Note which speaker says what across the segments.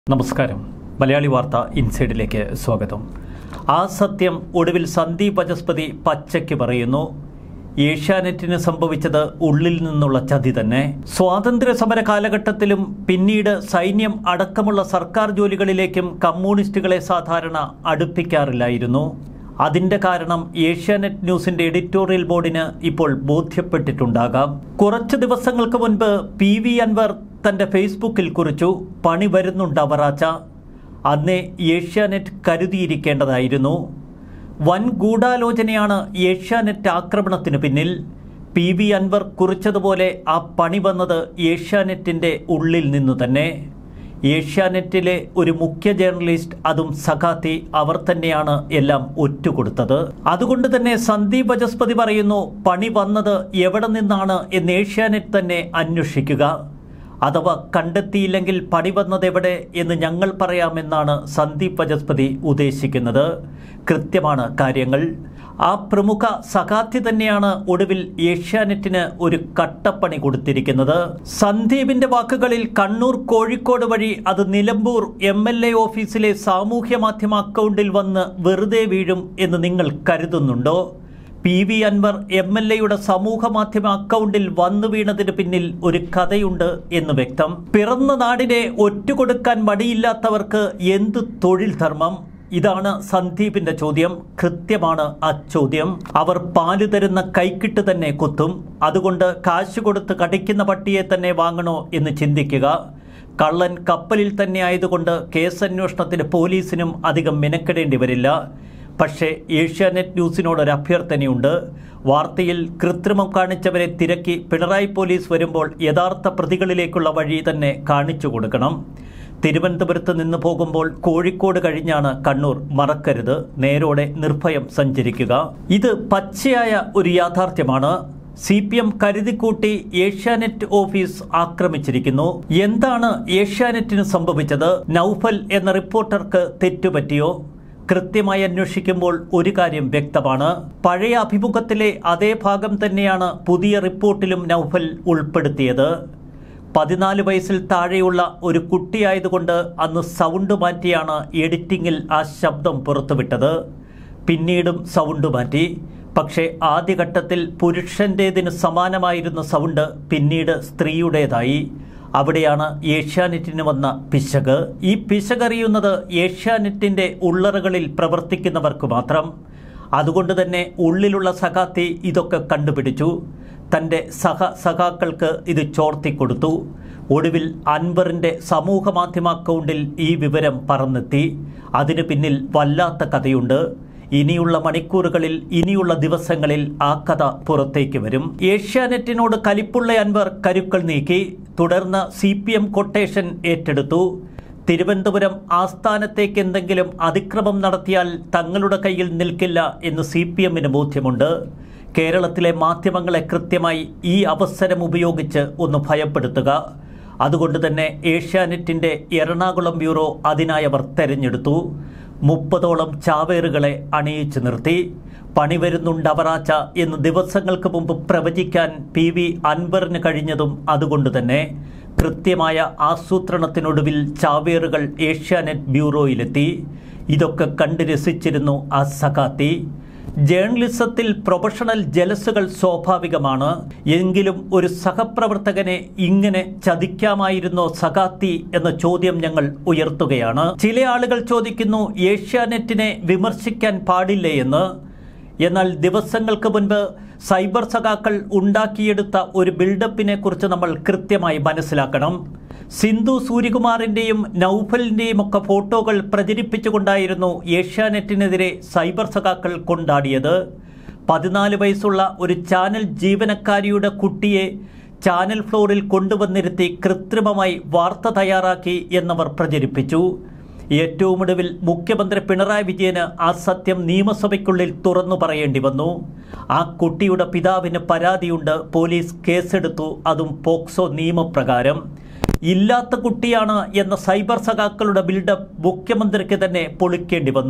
Speaker 1: നമസ്കാരം മലയാളി വാർത്ത ഇൻസൈഡിലേക്ക് സ്വാഗതം ആ സത്യം ഒടുവിൽ സന്ദീപ് വചസ്പതി പച്ചയ്ക്ക് പറയുന്നു ഏഷ്യാനെറ്റിന് സംഭവിച്ചത് ഉള്ളിൽ നിന്നുള്ള ചതി തന്നെ സ്വാതന്ത്ര്യ സമര കാലഘട്ടത്തിലും പിന്നീട് സൈന്യം അടക്കമുള്ള സർക്കാർ ജോലികളിലേക്കും കമ്മ്യൂണിസ്റ്റുകളെ സാധാരണ അടുപ്പിക്കാറില്ലായിരുന്നു അതിന്റെ കാരണം ഏഷ്യാനെറ്റ് ന്യൂസിന്റെ എഡിറ്റോറിയൽ ബോർഡിന് ഇപ്പോൾ ബോധ്യപ്പെട്ടിട്ടുണ്ടാകാം കുറച്ച് ദിവസങ്ങൾക്ക് മുൻപ് പി വി അൻവർ തന്റെ ഫേസ്ബുക്കിൽ കുറിച്ചു പണി വരുന്നുണ്ട് അവറാച്ച അന്നേ ഏഷ്യാനെറ്റ് കരുതിയിരിക്കേണ്ടതായിരുന്നു വൻ ഗൂഢാലോചനയാണ് ഏഷ്യാനെറ്റ് ആക്രമണത്തിന് പിന്നിൽ പി വി അൻവർ കുറിച്ചതുപോലെ ആ പണി വന്നത് ഏഷ്യാനെറ്റിന്റെ ഉള്ളിൽ നിന്നു തന്നെ ഏഷ്യാനെറ്റിലെ ഒരു മുഖ്യ ജേർണലിസ്റ്റ് അതും സഖാത്തി അവർ തന്നെയാണ് എല്ലാം ഒറ്റുകൊടുത്തത് അതുകൊണ്ട് തന്നെ സന്ദീപ് വചസ്പതി പറയുന്നു പണി വന്നത് എവിടെ നിന്നാണ് എന്ന് ഏഷ്യാനെറ്റ് തന്നെ അന്വേഷിക്കുക അഥവാ കണ്ടെത്തിയില്ലെങ്കിൽ പണി വന്നത് എവിടെ എന്ന് ഞങ്ങൾ പറയാമെന്നാണ് സന്ദീപ് വചസ്പതി ഉദ്ദേശിക്കുന്നത് കൃത്യമാണ് കാര്യങ്ങൾ ആ പ്രമുഖ സഖാത്തി തന്നെയാണ് ഒടുവിൽ ഏഷ്യാനെറ്റിന് ഒരു കട്ടപ്പണി കൊടുത്തിരിക്കുന്നത് സന്ദീപിന്റെ വാക്കുകളിൽ കണ്ണൂർ കോഴിക്കോട് വഴി അത് നിലമ്പൂർ എം എൽ എ ഓഫീസിലെ സാമൂഹ്യ മാധ്യമ അക്കൗണ്ടിൽ വന്ന് വെറുതെ വീഴും എന്ന് നിങ്ങൾ കരുതുന്നുണ്ടോ P V Anvar M L എയുടെ സമൂഹ മാധ്യമ അക്കൗണ്ടിൽ വന്നു വീണതിന് പിന്നിൽ ഒരു കഥയുണ്ട് എന്ന് വ്യക്തം പിറന്ന നാടിനെ ഒറ്റുകൊടുക്കാൻ മടിയില്ലാത്തവർക്ക് എന്ത് തൊഴിൽ ധർമ്മം ഇതാണ് സന്ദീപിന്റെ ചോദ്യം കൃത്യമാണ് ആ ചോദ്യം അവർ പാല് തരുന്ന കൈക്കിട്ട് തന്നെ കുത്തും അതുകൊണ്ട് കാശ് കൊടുത്ത് കടിക്കുന്ന പട്ടിയെ തന്നെ വാങ്ങണോ എന്ന് ചിന്തിക്കുക കള്ളൻ കപ്പലിൽ തന്നെ ആയതുകൊണ്ട് കേസന്വേഷണത്തിന് പോലീസിനും അധികം മെനക്കെടേണ്ടി വരില്ല പക്ഷേ ഏഷ്യാനെറ്റ് ന്യൂസിനോടൊരു അഭ്യർത്ഥനയുണ്ട് വാർത്തയിൽ കൃത്രിമം കാണിച്ചവരെ തിരക്കി പിണറായി പോലീസ് വരുമ്പോൾ യഥാർത്ഥ പ്രതികളിലേക്കുള്ള വഴി തന്നെ കാണിച്ചു കൊടുക്കണം തിരുവനന്തപുരത്ത് നിന്ന് പോകുമ്പോൾ കോഴിക്കോട് കഴിഞ്ഞാണ് കണ്ണൂർ മറക്കരുത് നേരോടെ നിർഭയം സഞ്ചരിക്കുക ഇത് പച്ചയായ ഒരു യാഥാർത്ഥ്യമാണ് സി പി എം കരുതിക്കൂട്ടി ഏഷ്യാനെറ്റ് ഓഫീസ് ആക്രമിച്ചിരിക്കുന്നു എന്താണ് ഏഷ്യാനെറ്റിന് സംഭവിച്ചത് നൌഫൽ എന്ന റിപ്പോർട്ടർക്ക് തെറ്റുപറ്റിയോ കൃത്യമായി അന്വേഷിക്കുമ്പോൾ ഒരു കാര്യം വ്യക്തമാണ് പഴയ അഭിമുഖത്തിലെ അതേ ഭാഗം തന്നെയാണ് പുതിയ റിപ്പോർട്ടിലും നൌഫൽ ഉൾപ്പെടുത്തിയത് പതിനാല് വയസ്സിൽ താഴെയുള്ള ഒരു കുട്ടിയായതുകൊണ്ട് അന്ന് സൗണ്ട് മാറ്റിയാണ് എഡിറ്റിങ്ങിൽ ആ ശബ്ദം പുറത്തുവിട്ടത് പിന്നീടും സൗണ്ട് മാറ്റി പക്ഷേ ആദ്യഘട്ടത്തിൽ പുരുഷൻ്റേതിന് സമാനമായിരുന്ന സൗണ്ട് പിന്നീട് സ്ത്രീയുടേതായി അവിടെയാണ് ഏഷ്യാനെറ്റിന് വന്ന പിശക് ഈ പിശകറിയുന്നത് ഏഷ്യാനെറ്റിൻ്റെ ഉള്ളറകളിൽ പ്രവർത്തിക്കുന്നവർക്ക് മാത്രം അതുകൊണ്ട് തന്നെ ഉള്ളിലുള്ള സഖാത്തി ഇതൊക്കെ കണ്ടുപിടിച്ചു തൻ്റെ സഹ സഖാക്കൾക്ക് ഇത് ചോർത്തിക്കൊടുത്തു ഒടുവിൽ അൻവറിൻ്റെ സമൂഹ മാധ്യമ അക്കൗണ്ടിൽ ഈ വിവരം പറന്നെത്തി അതിന് പിന്നിൽ വല്ലാത്ത കഥയുണ്ട് ഇനിയുള്ള മണിക്കൂറുകളിൽ ഇനിയുള്ള ദിവസങ്ങളിൽ ആ കഥ പുറത്തേക്ക് വരും ഏഷ്യാനെറ്റിനോട് കലിപ്പുള്ള അൻവർ കരുക്കൾ നീക്കി തുടർന്ന് സി പി എം കൊട്ടേഷൻ ഏറ്റെടുത്തു തിരുവനന്തപുരം ആസ്ഥാനത്തേക്ക് എന്തെങ്കിലും അതിക്രമം നടത്തിയാൽ തങ്ങളുടെ കയ്യിൽ നിൽക്കില്ല എന്ന് സി പി എമ്മിന് ബോധ്യമുണ്ട് കേരളത്തിലെ മാധ്യമങ്ങളെ കൃത്യമായി ഈ അവസരം ഉപയോഗിച്ച് ഒന്ന് ഭയപ്പെടുത്തുക അതുകൊണ്ട് തന്നെ ഏഷ്യാനെറ്റിൻ്റെ എറണാകുളം ബ്യൂറോ അതിനായി അവർ തെരഞ്ഞെടുത്തു മുപ്പതോളം ചാവേറുകളെ അണിയിച്ചു നിർത്തി പണി വരുന്നുണ്ട് അവറാച്ച എന്ന് ദിവസങ്ങൾക്ക് മുമ്പ് പ്രവചിക്കാൻ പി വി അൻവറിന് കഴിഞ്ഞതും അതുകൊണ്ട് തന്നെ കൃത്യമായ ആസൂത്രണത്തിനൊടുവിൽ ചാവേറുകൾ ഏഷ്യാനെറ്റ് ബ്യൂറോയിലെത്തി ഇതൊക്കെ കണ്ട് രസിച്ചിരുന്നു ആ സഖാത്തി ജേർണലിസത്തിൽ പ്രൊഫഷണൽ ജലസുകൾ സ്വാഭാവികമാണ് എങ്കിലും ഒരു സഹപ്രവർത്തകനെ ഇങ്ങനെ ചതിക്കാമായിരുന്നോ സഖാത്തി എന്ന ചോദ്യം ഞങ്ങൾ ഉയർത്തുകയാണ് ചില ആളുകൾ ചോദിക്കുന്നു ഏഷ്യാനെറ്റിനെ വിമർശിക്കാൻ പാടില്ലേ എന്ന് എന്നാൽ ദിവസങ്ങൾക്ക് മുൻപ് സൈബർ സഖാക്കൾ ഉണ്ടാക്കിയെടുത്ത ഒരു ബിൽഡപ്പിനെ കുറിച്ച് നമ്മൾ കൃത്യമായി മനസ്സിലാക്കണം സിന്ധു സൂര്യകുമാറിൻ്റെയും നൌഫലിൻ്റെയും ഒക്കെ ഫോട്ടോകൾ പ്രചരിപ്പിച്ചുകൊണ്ടായിരുന്നു ഏഷ്യാനെറ്റിനെതിരെ സൈബർ സഖാക്കൾ കൊണ്ടാടിയത് പതിനാല് വയസ്സുള്ള ഒരു ചാനൽ ജീവനക്കാരിയുടെ കുട്ടിയെ ചാനൽ ഫ്ലോറിൽ കൊണ്ടുവന്നിരുത്തി കൃത്രിമമായി വാർത്ത തയ്യാറാക്കി എന്നവർ പ്രചരിപ്പിച്ചു ഏറ്റവും ഒടുവിൽ മുഖ്യമന്ത്രി പിണറായി വിജയന് ആ സത്യം നിയമസഭയ്ക്കുള്ളിൽ തുറന്നു പറയേണ്ടി വന്നു ആ കുട്ടിയുടെ പിതാവിന് പരാതിയുണ്ട് പോലീസ് കേസെടുത്തു അതും പോക്സോ നിയമപ്രകാരം ഇല്ലാത്ത കുട്ടിയാണ് എന്ന സൈബർ സഖാക്കളുടെ ബിൽഡപ്പ് മുഖ്യമന്ത്രിക്ക് തന്നെ പൊളിക്കേണ്ടി വന്നു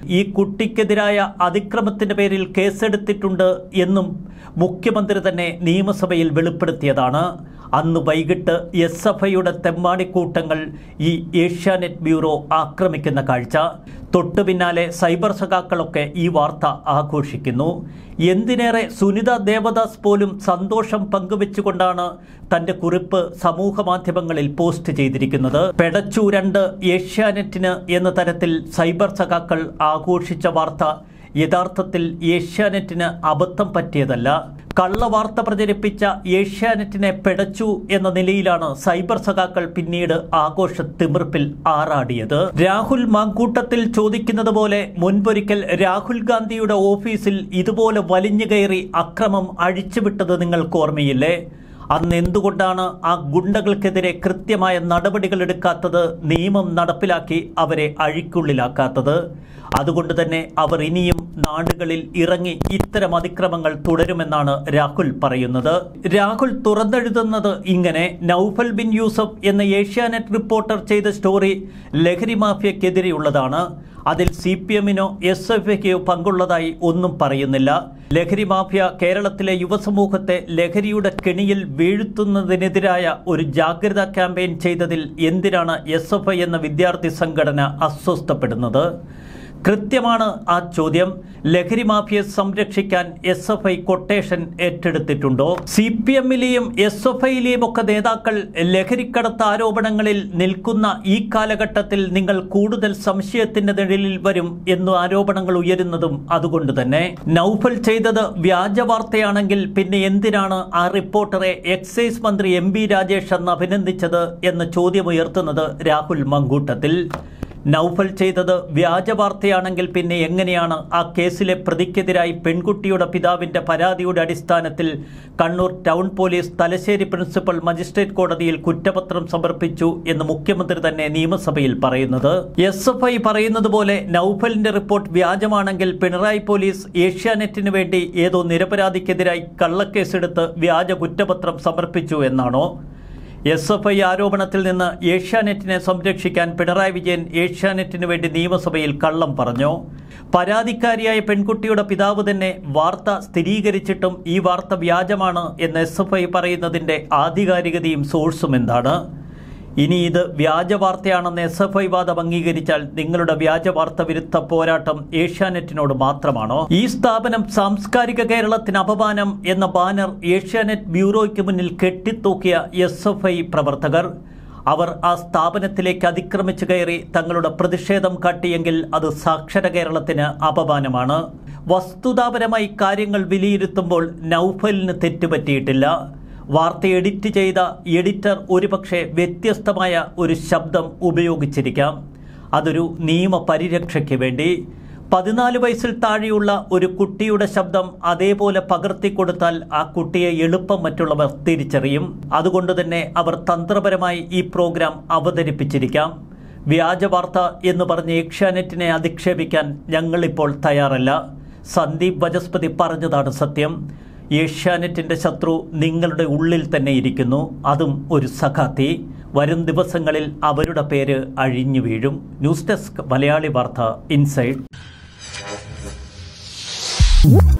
Speaker 1: ഈ കുട്ടിക്കെതിരായ അതിക്രമത്തിന്റെ പേരിൽ കേസെടുത്തിട്ടുണ്ട് എന്നും മുഖ്യമന്ത്രി തന്നെ നിയമസഭയിൽ വെളിപ്പെടുത്തിയതാണ് അന്ന് വൈകിട്ട് എസ് എഫ് ഐയുടെ തെമ്മാടിക്കൂട്ടങ്ങൾ ഈ ഏഷ്യാനെറ്റ് ബ്യൂറോ ആക്രമിക്കുന്ന കാഴ്ച തൊട്ടു പിന്നാലെ സൈബർ സഖാക്കളൊക്കെ ഈ വാർത്ത ആഘോഷിക്കുന്നു എന്തിനേറെ സുനിത ദേവദാസ് പോലും സന്തോഷം പങ്കുവെച്ചുകൊണ്ടാണ് തന്റെ കുറിപ്പ് സമൂഹ മാധ്യമങ്ങളിൽ പോസ്റ്റ് ചെയ്തിരിക്കുന്നത് പെടച്ചു രണ്ട് ഏഷ്യാനെറ്റിന് എന്ന തരത്തിൽ സൈബർ സഖാക്കൾ ആഘോഷിച്ച വാർത്ത യഥാർത്ഥത്തിൽ ഏഷ്യാനെറ്റിന് അബദ്ധം പറ്റിയതല്ല കള്ളവാർത്ത പ്രചരിപ്പിച്ച ഏഷ്യാനെറ്റിനെ പെടച്ചു എന്ന നിലയിലാണ് സൈബർ സഖാക്കൾ പിന്നീട് ആഘോഷ തിമിർപ്പിൽ ആറാടിയത് രാഹുൽ മാങ്കൂട്ടത്തിൽ ചോദിക്കുന്നത് പോലെ മുൻപൊരിക്കൽ രാഹുൽ ഗാന്ധിയുടെ ഓഫീസിൽ ഇതുപോലെ വലിഞ്ഞു കയറി അക്രമം അഴിച്ചുവിട്ടത് നിങ്ങൾക്ക് ഓർമ്മയില്ലേ അന്ന് എന്തുകൊണ്ടാണ് ആ ഗുണ്ടകൾക്കെതിരെ കൃത്യമായ നടപടികൾ എടുക്കാത്തത് നിയമം നടപ്പിലാക്കി അവരെ അഴിക്കുള്ളിലാക്കാത്തത് അതുകൊണ്ട് തന്നെ അവർ ഇനിയും നാടുകളിൽ ഇറങ്ങി ഇത്തരം അതിക്രമങ്ങൾ തുടരുമെന്നാണ് രാഹുൽ പറയുന്നത് രാഹുൽ തുറന്നെഴുതുന്നത് ഇങ്ങനെ നൌഫൽ ബിൻ യൂസഫ് എന്ന ഏഷ്യാനെറ്റ് റിപ്പോർട്ടർ ചെയ്ത സ്റ്റോറി ലഹരി മാഫിയക്കെതിരെയുള്ളതാണ് അതിൽ സി പി എമ്മിനോ എസ് എഫ് ഐക്കോ പങ്കുള്ളതായി ഒന്നും പറയുന്നില്ല ലഹരി മാഫിയ കേരളത്തിലെ യുവസമൂഹത്തെ ലഹരിയുടെ കെണിയിൽ വീഴ്ത്തുന്നതിനെതിരായ ഒരു ജാഗ്രതാ ക്യാമ്പയിൻ ചെയ്തതിൽ എന്തിനാണ് എസ് എഫ് ഐ എന്ന വിദ്യാർത്ഥി സംഘടന അസ്വസ്ഥപ്പെടുന്നത് കൃത്യമാണ് ആ ചോദ്യം ലഹരി മാഫിയെ സംരക്ഷിക്കാൻ എസ് എഫ് ഐ കൊട്ടേഷൻ ഏറ്റെടുത്തിട്ടുണ്ടോ സി പി എമ്മിലെയും എസ് എഫ് ഐയിലെയും ഒക്കെ നേതാക്കൾ ലഹരിക്കടത്ത് ആരോപണങ്ങളിൽ നിൽക്കുന്ന ഈ കാലഘട്ടത്തിൽ നിങ്ങൾ കൂടുതൽ സംശയത്തിന്റെ നിഴലിൽ വരും എന്നു ആരോപണങ്ങൾ ഉയരുന്നതും അതുകൊണ്ട് തന്നെ നൌഫൽ ചെയ്തത് വ്യാജ വാർത്തയാണെങ്കിൽ പിന്നെ എന്തിനാണ് ആ റിപ്പോർട്ടറെ എക്സൈസ് മന്ത്രി എം ബി രാജേഷ് അന്ന് അഭിനന്ദിച്ചത് എന്ന ചോദ്യമുയർത്തുന്നത് രാഹുൽ മങ്കൂട്ടത്തിൽ നൌഫൽ ചെയ്തത് വ്യാജ വാർത്തയാണെങ്കിൽ പിന്നെ എങ്ങനെയാണ് ആ കേസിലെ പ്രതിക്കെതിരായി പെൺകുട്ടിയുടെ പിതാവിന്റെ പരാതിയുടെ അടിസ്ഥാനത്തിൽ Kannur town police Thalassery principal magistrate കോടതിയിൽ കുറ്റപത്രം സമർപ്പിച്ചു എന്ന് മുഖ്യമന്ത്രി തന്നെ നിയമസഭയിൽ പറയുന്നത് എസ് എഫ് ഐ പറയുന്നത് പോലെ നൌഫലിന്റെ റിപ്പോർട്ട് വ്യാജമാണെങ്കിൽ പിണറായി പോലീസ് ഏഷ്യാനെറ്റിന് വേണ്ടി ഏതോ നിരപരാധിക്കെതിരായി കള്ളക്കേസെടുത്ത് വ്യാജ കുറ്റപത്രം സമർപ്പിച്ചു എന്നാണോ എസ് എഫ് ഐ ആരോപണത്തിൽ നിന്ന് ഏഷ്യാനെറ്റിനെ സംരക്ഷിക്കാൻ പിണറായി വിജയൻ ഏഷ്യാനെറ്റിന് വേണ്ടി നിയമസഭയിൽ കള്ളം പറഞ്ഞു പരാതിക്കാരിയായ പെൺകുട്ടിയുടെ പിതാവ് തന്നെ വാർത്ത സ്ഥിരീകരിച്ചിട്ടും ഈ വാർത്ത വ്യാജമാണ് എന്ന് എസ് എഫ് ഐ പറയുന്നതിൻ്റെ ആധികാരികതയും സോഴ്സും എന്താണ് ഇനി ഇത് വ്യാജ വാർത്തയാണെന്ന് എസ് എഫ് ഐ വാദം അംഗീകരിച്ചാൽ നിങ്ങളുടെ വ്യാജ വാർത്ത വിരുദ്ധ പോരാട്ടം ഏഷ്യാനെറ്റിനോട് മാത്രമാണോ ഈ സ്ഥാപനം സാംസ്കാരിക കേരളത്തിന് അപമാനം എന്ന ബാനർ ഏഷ്യാനെറ്റ് ബ്യൂറോയ്ക്ക് മുന്നിൽ കെട്ടിത്തൂക്കിയ എസ് എഫ് ഐ പ്രവർത്തകർ അവർ ആ സ്ഥാപനത്തിലേക്ക് അതിക്രമിച്ചു കയറി തങ്ങളുടെ പ്രതിഷേധം കാട്ടിയെങ്കിൽ അത് സാക്ഷര കേരളത്തിന് അപമാനമാണ് വസ്തുതാപരമായി കാര്യങ്ങൾ വിലയിരുത്തുമ്പോൾ നൌഫലിന് തെറ്റുപറ്റിയിട്ടില്ല വാർത്ത എഡിറ്റ് ചെയ്ത എഡിറ്റർ ഒരുപക്ഷെ വ്യത്യസ്തമായ ഒരു ശബ്ദം ഉപയോഗിച്ചിരിക്കാം അതൊരു നിയമ പരിരക്ഷയ്ക്ക് വേണ്ടി പതിനാല് വയസ്സിൽ താഴെയുള്ള ഒരു കുട്ടിയുടെ ശബ്ദം അതേപോലെ പകർത്തിക്കൊടുത്താൽ ആ കുട്ടിയെ എളുപ്പം മറ്റുള്ളവർ തിരിച്ചറിയും അതുകൊണ്ട് തന്നെ അവർ തന്ത്രപരമായി ഈ പ്രോഗ്രാം അവതരിപ്പിച്ചിരിക്കാം വ്യാജ വാർത്ത എന്ന് പറഞ്ഞ് ഏഷ്യാനെറ്റിനെ അധിക്ഷേപിക്കാൻ ഞങ്ങളിപ്പോൾ തയ്യാറല്ല സന്ദീപ് വചസ്പതി പറഞ്ഞതാണ് സത്യം ഏഷ്യാനെറ്റിന്റെ ശത്രു നിങ്ങളുടെ ഉള്ളിൽ തന്നെ ഇരിക്കുന്നു അതും ഒരു സഖാത്തി വരും ദിവസങ്ങളിൽ അവരുടെ പേര് അഴിഞ്ഞു വീഴും ന്യൂസ് ഡെസ്ക് മലയാളി വാർത്ത ഇൻസൈഡ്